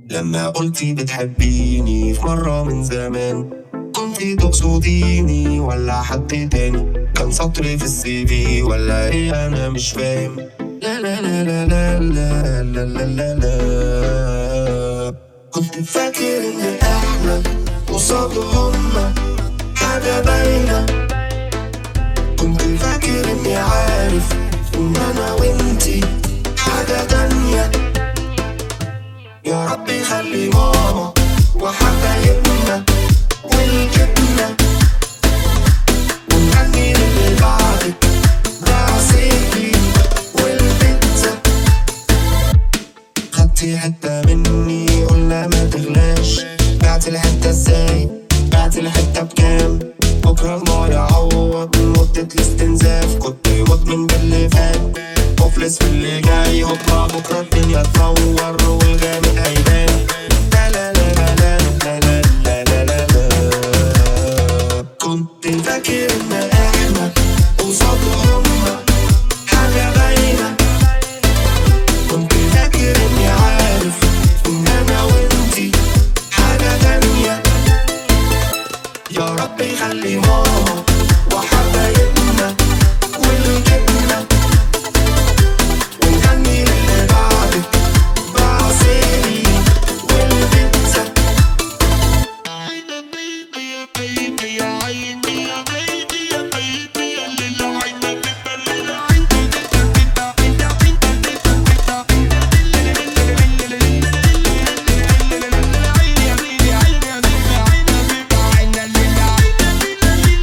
لما قلتي بتحبيني في مرة من زمان كنتي تقصديني ولا حد تاني كان سطري في السي في ولا ايه انا مش فاهم لا لا لا لا لا لا لا لا لا لا كنت فاكر ان احنا قصاد هما حاجة باينة كنت فاكر اني عارف ان انا وانتي حاجة تانية يا رب يخلي ماما وحبايبنا والجبنة ونغني للي بعدك ده عصيري والبيتزا خدتي حتة مني قلنا ما تغلاش بعت الحتة ازاي بعت الحتة بكام بكرة الماء يعوض من مدة الاستنزاف كنت مدمن باللي فات مفلس في اللي جاي هوبا بكرة الدنيا تنور والجامد هيبان لا لا لا لا لا لا لا لا لا لا كنت فاكر ان احنا قصاد هما حاجة باينة كنت فاكر اني عارف ان انا وانتي حاجة تانية يا رب يخلي ماما وحبايبنا والجبنة ونغني للي بعدك بعصيري والبيتزا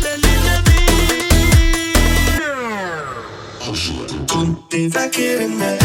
كنت فاكر ان